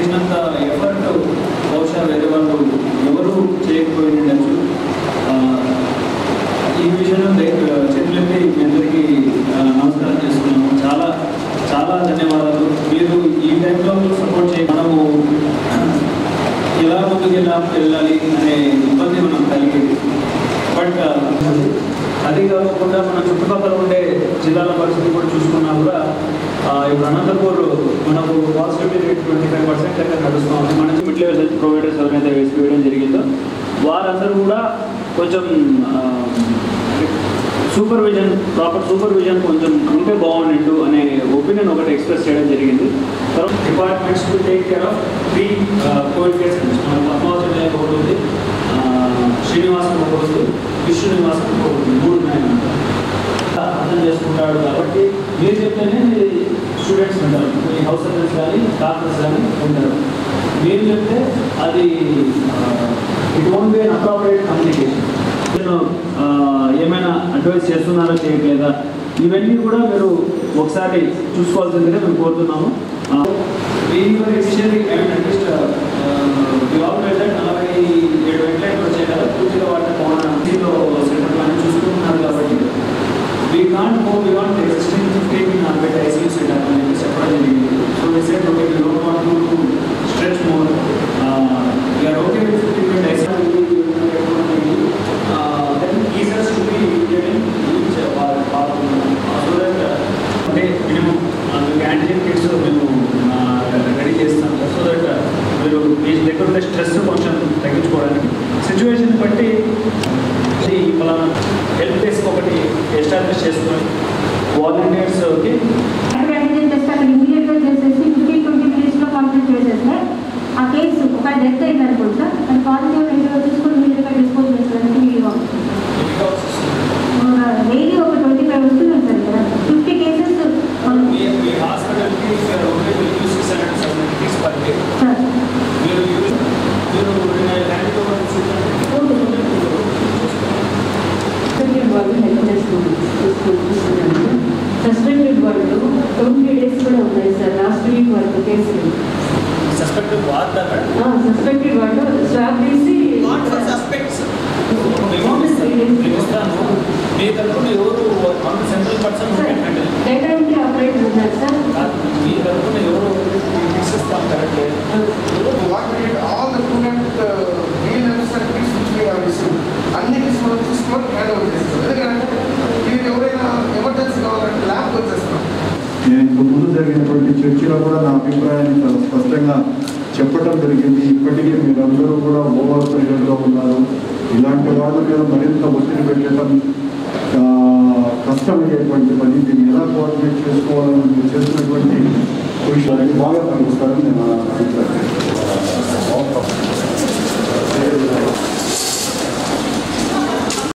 చేసినంత ఎఫర్ట్ బహుశా వేరే వాళ్ళు ఎవరు చేయకపోయి ఉండొచ్చు ఆ, ఈ విషయంలో చెట్లకి మీ అందరికీ ఆ, నమస్కారం చేస్తున్నాము చాలా చాలా ధన్యవాదాలు మీరు ఈ టైంలో సపోర్ట్ చేయ మనము ఎలా ముందుకు ఎలా వెళ్ళాలి అనే ఇబ్బంది మనం కలిగేది బట్ అది కాకుండా మన చుట్టుపక్కల ఉండే జిల్లాల పరిస్థితి కూడా చూసుకున్నా కూడా ఆ, ఇప్పుడు అనంతపూర్ మనకు positivity rate twenty five percent దగ్గర నడుస్తూ ఉంది మన మిడ్ లెవెల్ హెల్త్ ప్రొవైడర్స్ ఎవరైతే వేసి వేయడం జరిగిందో వారందరూ కూడా కొంచెం సూపర్విజన్ ప్రాపర్ సూపర్విజన్ కొంచెం ఉంటే బాగుండు అనే ఒపీనియన్ ఒకటి ఎక్స్ప్రెస్ చేయడం జరిగింది తర్వాత departments to take care of three COVID cases మన పద్మావతి ఒకటి ఉంది ఆ, శ్రీనివాసం ఒకటి ఉంది విష్ణు నివాసం ఒకటి ఉంది మూడు ఉన్నాయన్నమాట అర్థం చేసుకుంటాడు కాబట్టి మీరు చెప్తేనే స్టూడెంట్స్ ఉంటారు మీ హౌస్ సర్జన్స్ కానీ డాక్టర్స్ కానీ ఉంటారు మీరు చెప్తే అది it won't be an appropriate communication నేను ఆ, ఏమైనా అడ్వైస్ చేస్తున్నారా చేయట్లేదా ఇవన్నీ కూడా మీరు ఒకసారి చూసుకోవాల్సిందిగా మేము కోరుతున్నాము ఇనిషియల్లీ అట్లీస్ట్ నలభై ఏడు వెంటలైట్లు వచ్చాయి కదా పూర్తిగా వాటిని పౌర్ణంలో సెంటర్ ప్లాన్ చూసుకుంటున్నారు కాబట్టి we can't go beyond existing fifteen in orbit ICU centre అని చెప్పి చెప్పడం జరిగింది so we said okay we don't want to stretch more we are okay with fifteen bed ICU then easier to be getting each so that అంటే minimum మీకు antigen kits మేము ready చేస్తాం so that మీరు మీ దగ్గర ఉండే stress కొంచెం తగ్గించుకోవడానికి సిచ్యువేషన్ బట్టి ఇది ఫలానా హెల్ప్ డెస్క్ ఒకటి ఎస్టాబ్లిష్ చేసుకొని వాలంటీర్స్కి యాంటీజెన్ టెస్ట్ అక్కడ ఇమీడియట్ గా చేసేసి ఫిఫ్టీన్ ట్వంటీ మినిట్స్ లో కంప్లీట్ చేసేస్తే ఆ కేసు ఒక డెత్ అయింది అనుకుంటా అది పాజిటివ్ నెగిటివ్ చూసుకొని ఇమీడియట్ గా డిస్పోజ్ చేసడానికి వీలుగా డైలీ ఒక ట్వంటీ ఫైవ్ వస్తున్నాయి సార్ ఇక్కడ ఫిఫ్టీ కేసెస్ మీ మీ హాస్పిటల్కి six hundred seven rupees per day sir మీరు యూజ్ మీరు హ్యాండ్ ఓవర్ సస్పెండెడ్ వాళ్ళు హెల్ప్ చేసుకుంటున్నాను సస్పెండెడ్ వాళ్ళు ట్వంటీ డేస్ కూడా ఉన్నాయి సార్ లాస్ట్ వీక్ వరకు కేసులు సస్పెక్ట్ వాడతా సస్పెండెడ్ వాళ్ళు స్వాబ్ తీసి నాట్ ఫర్ సస్పెక్ట్స్ ఇస్తాను మీ తరఫున ఎవరు one central person handle data entry operator ఉన్నారు సార్ మీ తరఫున ఎవరు తీసిస్తాం correct what we did, all the student uh, mail and certificates which we have received, అన్ని తీసుకొని తీసుకొని హ్యాండ్ ఓవర్ చేస్తాం ఎందుకంటే ఇవి ఎవరైనా ఎమర్జెన్సీ కావాలంటే ల్యాబ్కి వచ్చేస్తాం నేను ఇంతకు ముందు జరిగినటువంటి చర్చలో కూడా నా అభిప్రాయాన్ని చాలా స్పష్టంగా చెప్పడం జరిగింది ఇప్పటికీ మీరందరూ కూడా ఓవర్ ప్రెషర్లో ఉన్నారు ఇలాంటి వాళ్ళ మీద మరింత ఒత్తిడి పెట్టడం ఆ, కష్టమయ్యేటువంటి పని దీన్ని ఎలా కోఆర్డినేట్ చేసుకోవాలని మీరు చేసినటువంటి కృషి బాగా పనికొస్తారని నేను నా అభిప్రాయం